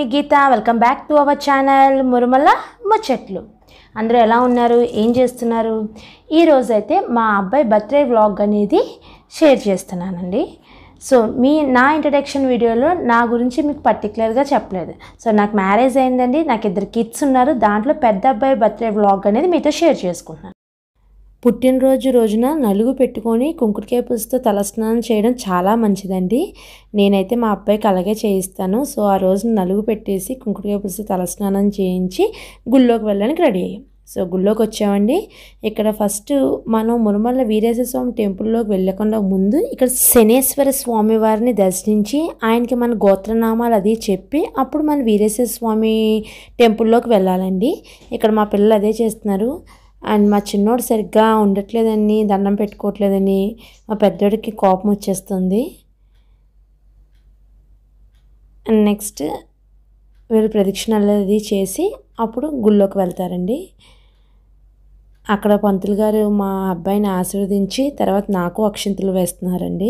Gita welcome back to our channel Murumala Muchatlu అందరూ ఎలా ఉన్నారు ఏం చేస్తున్నారు ఈరోజు అయితే మా అబ్బాయి బర్త్డే వ్లాగ్ అనేది షేర్ చేస్తున్నానండి సో మీ నా ఇంట్రడక్షన్ వీడియోలో నా గురించి మీకు పర్టికులర్గా చెప్పలేదు సో నాకు మ్యారేజ్ అయిందండి నాకు ఇద్దరు కిడ్స్ ఉన్నారు దాంట్లో పెద్ద అబ్బాయి బర్త్డే వ్లాగ్ అనేది మీతో షేర్ చేసుకుంటున్నాను పుట్టినరోజు రోజున నలుగు పెట్టుకొని కుంకుడుకాయ పులుసుతో తలస్నానం చేయడం చాలా మంచిదండి నేనైతే మా అబ్బాయికి అలాగే చేయిస్తాను సో ఆ రోజు నలుగు పెట్టేసి కుంకుడుకాయ పులుసుతో తలస్నానం చేయించి గుళ్ళోకి వెళ్ళడానికి రెడీ అయ్యాం సో గుళ్ళోకి వచ్చామండి ఇక్కడ ఫస్ట్ మనం మురుమల్ల వీరేశ్వర స్వామి టెంపుల్లోకి వెళ్ళకుండా ముందు ఇక్కడ శనేశ్వర స్వామి వారిని దర్శించి ఆయనకి మన గోత్రనామాలు అది చెప్పి అప్పుడు మన వీరేశ్వర స్వామి టెంపుల్లోకి వెళ్ళాలండి ఇక్కడ మా పిల్లలు అదే చేస్తున్నారు అండ్ మా చిన్నోడు సరిగ్గా ఉండట్లేదని దండం పెట్టుకోవట్లేదని మా పెద్దోడికి కోపం వచ్చేస్తుంది అండ్ నెక్స్ట్ వీళ్ళు ప్రదక్షిణలు అది చేసి అప్పుడు గుళ్ళోకి వెళ్తారండి అక్కడ పంతులు గారు మా అబ్బాయిని ఆశీర్వదించి తర్వాత నాకు అక్షింతలు వేస్తున్నారండి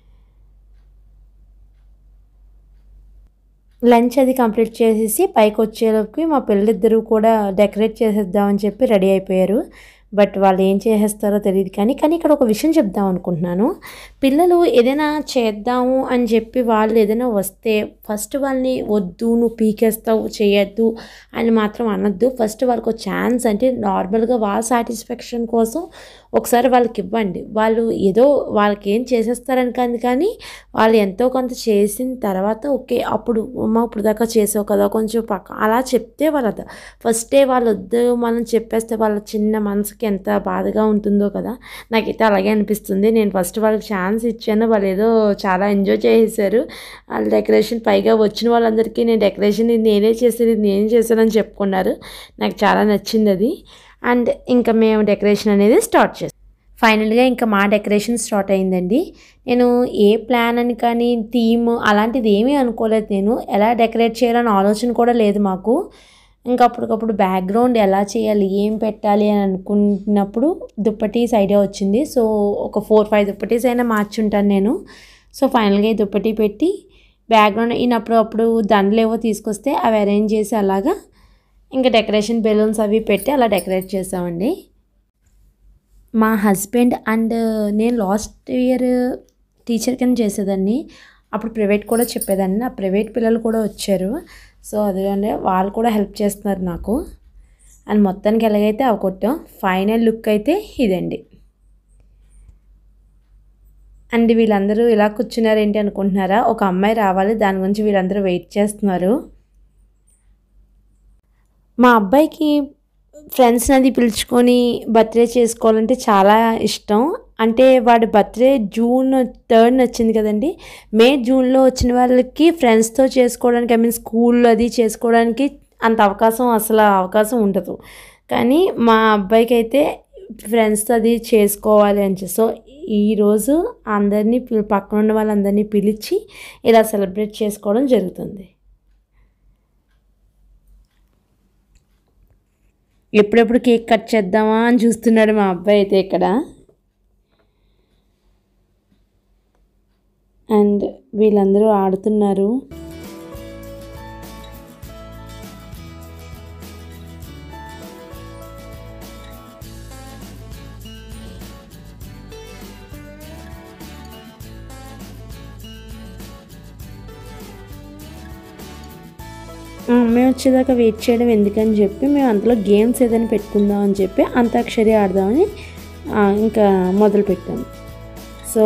లంచ్ అది కంప్లీట్ చేసేసి పైకి వచ్చేలోకి మా పిల్లలిద్దరూ కూడా డెకరేట్ చేసేద్దామని చెప్పి రెడీ అయిపోయారు బట్ వాళ్ళు ఏం చేసేస్తారో తెలియదు కానీ కానీ ఇక్కడ ఒక విషయం చెప్దాం అనుకుంటున్నాను పిల్లలు ఏదైనా చేద్దాము అని చెప్పి వాళ్ళు ఏదైనా వస్తే ఫస్ట్ వాళ్ళని వద్దు నువ్వు పీకేస్తావు చేయొద్దు అని మాత్రం అనొద్దు ఫస్ట్ వాళ్ళకి ఒక ఛాన్స్ అంటే నార్మల్గా వాళ్ళ సాటిస్ఫాక్షన్ కోసం ఒకసారి వాళ్ళకి ఇవ్వండి వాళ్ళు ఏదో వాళ్ళకి ఏం చేసేస్తారని కాదు కానీ వాళ్ళు ఎంతో కొంత చేసిన తర్వాత ఓకే అప్పుడు అమ్మ ఇప్పుడు దాకా చేసావు కదా కొంచెం పక్క అలా చెప్తే వాళ్ళ ఫస్టే వాళ్ళు వద్దు మనం చెప్పేస్తే వాళ్ళ చిన్న మనసుకి ఎంత బాధగా ఉంటుందో కదా నాకైతే అలాగే అనిపిస్తుంది నేను ఫస్ట్ వాళ్ళకి ఛాన్స్ ఇచ్చాను వాళ్ళు ఏదో చాలా ఎంజాయ్ చేసేసారు వాళ్ళ డెకరేషన్ పైగా వచ్చిన వాళ్ళందరికీ నేను డెకరేషన్ ఇది నేనే చేసేది ఇది నేనే చేశానని చెప్పుకున్నారు నాకు చాలా నచ్చింది అది అండ్ ఇంకా మేము డెకరేషన్ అనేది స్టార్ట్ చేస్తాం ఫైనల్గా ఇంకా మా డెకరేషన్ స్టార్ట్ అయిందండి నేను ఏ ప్లాన్ అని కానీ థీమ్ అలాంటిది ఏమీ అనుకోలేదు నేను ఎలా డెకరేట్ చేయాలని ఆలోచన కూడా లేదు మాకు ఇంకా అప్పటికప్పుడు బ్యాక్గ్రౌండ్ ఎలా చేయాలి ఏం పెట్టాలి అని అనుకున్నప్పుడు దుప్పటీస్ ఐడియా వచ్చింది సో ఒక ఫోర్ ఫైవ్ దుప్పటీస్ అయినా మార్చుంటాను నేను సో ఫైనల్గా ఈ దుప్పటి పెట్టి బ్యాక్గ్రౌండ్ ఈయనప్పుడు అప్పుడు దండలు ఏవో తీసుకొస్తే అవి అరేంజ్ చేసి అలాగా ఇంకా డెకరేషన్ బెలూన్స్ అవి పెట్టి అలా డెకరేట్ చేసామండి మా హస్బెండ్ అండ్ నేను లాస్ట్ ఇయర్ టీచర్ కింద చేసేదాన్ని అప్పుడు ప్రైవేట్ కూడా చెప్పేదాన్ని ఆ ప్రైవేట్ పిల్లలు కూడా వచ్చారు సో అదే వాళ్ళు కూడా హెల్ప్ చేస్తున్నారు నాకు అండ్ మొత్తానికి ఎలాగైతే అవి కొట్టాం ఫైనల్ లుక్ అయితే ఇదండి అండ్ వీళ్ళందరూ ఇలా కూర్చున్నారు ఏంటి అనుకుంటున్నారా ఒక అమ్మాయి రావాలి దాని గురించి వీళ్ళందరూ వెయిట్ చేస్తున్నారు మా అబ్బాయికి ఫ్రెండ్స్ని అది పిలుచుకొని బర్త్డే చేసుకోవాలంటే చాలా ఇష్టం అంటే వాడి బర్త్డే జూన్ థర్డ్న వచ్చింది కదండి మే జూన్లో వచ్చిన వాళ్ళకి ఫ్రెండ్స్తో చేసుకోవడానికి ఐ మీన్ స్కూల్లో అది చేసుకోవడానికి అంత అవకాశం అసలు అవకాశం ఉండదు కానీ మా అబ్బాయికి అయితే ఫ్రెండ్స్తో అది చేసుకోవాలి అని చెప్పి సో ఈరోజు అందరినీ పిలి- పక్కన ఉన్న వాళ్ళందరినీ పిలిచి ఇలా సెలబ్రేట్ చేసుకోవడం జరుగుతుంది ఎప్పుడెప్పుడు కేక్ కట్ చేద్దామా అని చూస్తున్నాడు మా అబ్బాయి అయితే ఇక్కడ అండ్ వీళ్ళందరూ ఆడుతున్నారు ఆ అమ్మాయి వచ్చేదాకా వెయిట్ చేయడం ఎందుకని చెప్పి మేము అందులో గేమ్స్ ఏదైనా పెట్టుకుందాం అని చెప్పి అంతాక్షరి ఆడదామని ఆ, ఇంకా మొదలు పెట్టాము సో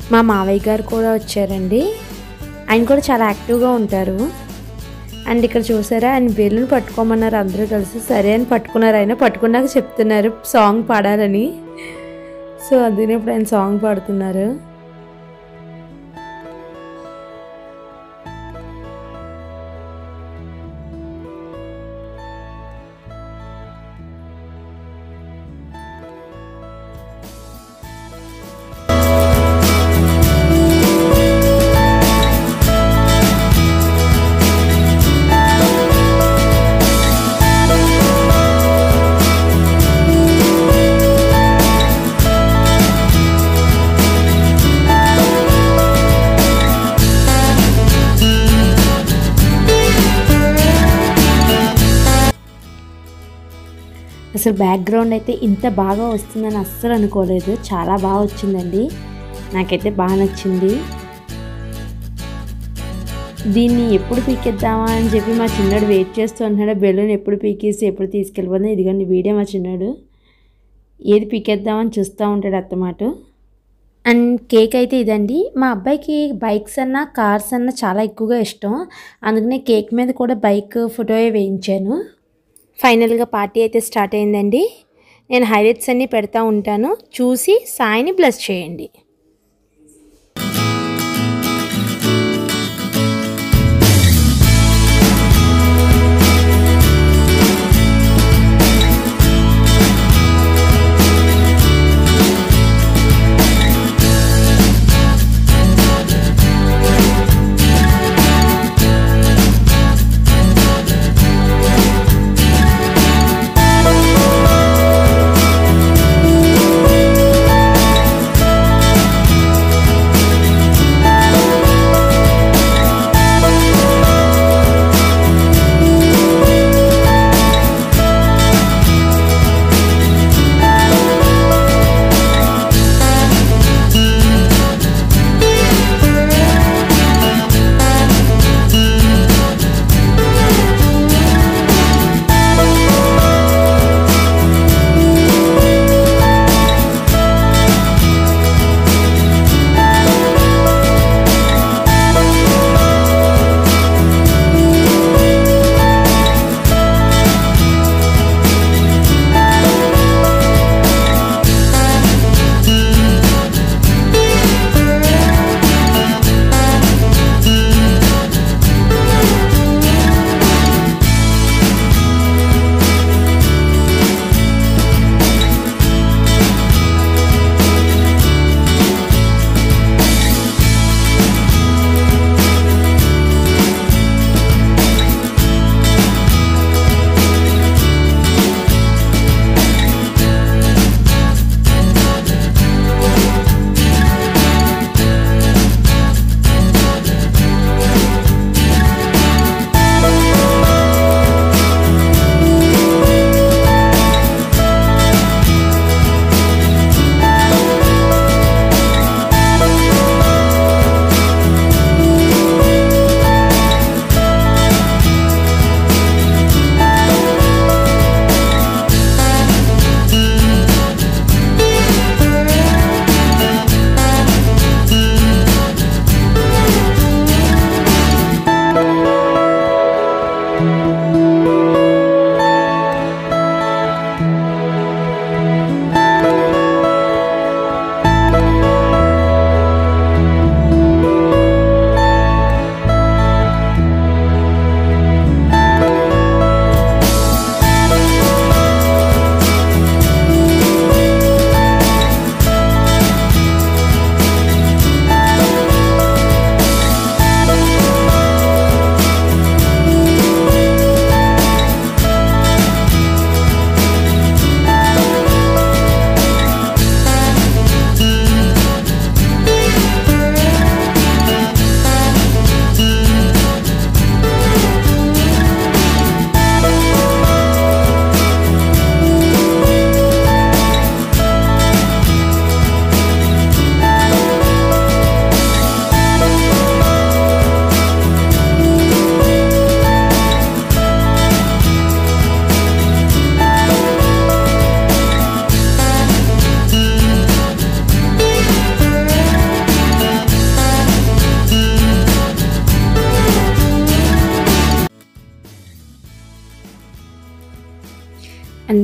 మా మావయ్య గారు కూడా వచ్చారండి ఆయన కూడా చాలా యాక్టివ్గా ఉంటారు అండ్ ఇక్కడ చూసారా ఆయన బెల్లుని పట్టుకోమన్నారు అందరూ కలిసి సరే అని పట్టుకున్నారు ఆయన పట్టుకున్నాక చెప్తున్నారు సాంగ్ పాడాలని సో అందుకనే ఇప్పుడు ఆయన సాంగ్ పాడుతున్నారు అసలు బ్యాక్గ్రౌండ్ అయితే ఇంత బాగా వస్తుందని అస్సలు అనుకోలేదు చాలా బాగా వచ్చిందండి నాకైతే బాగా నచ్చింది దీన్ని ఎప్పుడు పీకేద్దామా అని చెప్పి మా చిన్నాడు వెయిట్ చేస్తూ ఉంటున్నాడు బెలూన్ ఎప్పుడు పీకేసి ఎప్పుడు తీసుకెళ్ళిపోతుంది ఇదిగోండి వీడియో మా చిన్నాడు ఏది పీకేద్దామని చూస్తూ ఉంటాడు అత్తమాట అండ్ కేక్ అయితే ఇదండి మా అబ్బాయికి బైక్స్ అన్న కార్స్ అన్న చాలా ఎక్కువగా ఇష్టం అందుకనే కేక్ మీద కూడా బైక్ ఫోటో వేయించాను ఫైనల్గా పార్టీ అయితే స్టార్ట్ అయిందండి నేను హైలైట్స్ అన్నీ పెడతా ఉంటాను చూసి సాయిని బ్లెస్ చేయండి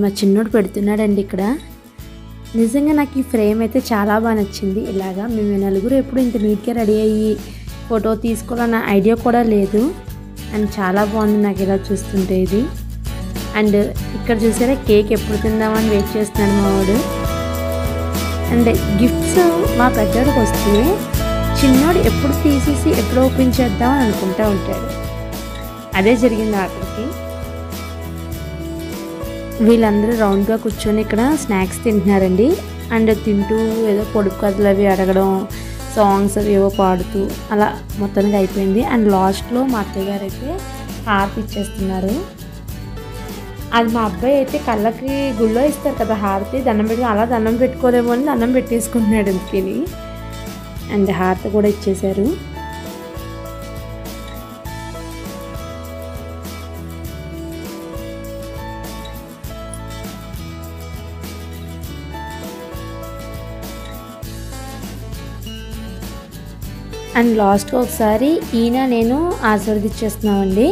మా చిన్నోడు పెడుతున్నాడండి ఇక్కడ నిజంగా నాకు ఈ ఫ్రేమ్ అయితే చాలా బాగా నచ్చింది ఇలాగా మేము నలుగురు ఎప్పుడు ఇంత నీట్గా రెడీ అయ్యి ఫోటో తీసుకోవాలన్న ఐడియా కూడా లేదు అండ్ చాలా బాగుంది నాకు ఇలా చూస్తుంటే ఇది అండ్ ఇక్కడ చూసారా కేక్ ఎప్పుడు తిందామని వెయిట్ చేస్తున్నాడు మా వాడు అండ్ గిఫ్ట్స్ మా పెద్దోడికి వస్తే చిన్నోడు ఎప్పుడు తీసేసి ఎప్పుడు ఓపెన్ చేద్దామని అనుకుంటా ఉంటాడు అదే జరిగింది ఆఖరికి వీళ్ళందరూ రౌండ్గా కూర్చొని ఇక్కడ స్నాక్స్ తింటున్నారండి అండ్ తింటూ ఏదో పొడుపు కథలు అవి అడగడం సాంగ్స్ అవి ఏవో పాడుతూ అలా మొత్తానికి అయిపోయింది అండ్ లాస్ట్లో మా అత్తయ్య గారు అయితే హారతి ఇచ్చేస్తున్నారు అది మా అబ్బాయి అయితే కళ్ళకి గుళ్ళో ఇస్తారు కదా హారతి దండం పెట్టుకుని అలా దండం పెట్టుకోలేమో అని దండం పెట్టేసుకుంటున్నాడు ఇంటికి అండ్ హారతి కూడా ఇచ్చేశారు అండ్ లాస్ట్గా ఒకసారి ఈయన నేను ఆశీర్వదించేస్తున్నామండి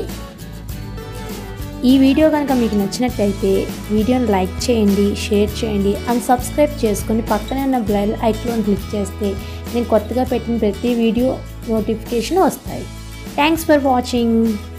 ఈ వీడియో కనుక మీకు నచ్చినట్టయితే వీడియోని లైక్ చేయండి షేర్ చేయండి అండ్ సబ్స్క్రైబ్ చేసుకొని పక్కనే ఉన్న బెల్ ఐకాన్ క్లిక్ చేస్తే నేను కొత్తగా పెట్టిన ప్రతి వీడియో నోటిఫికేషన్ వస్తాయి థ్యాంక్స్ ఫర్ వాచింగ్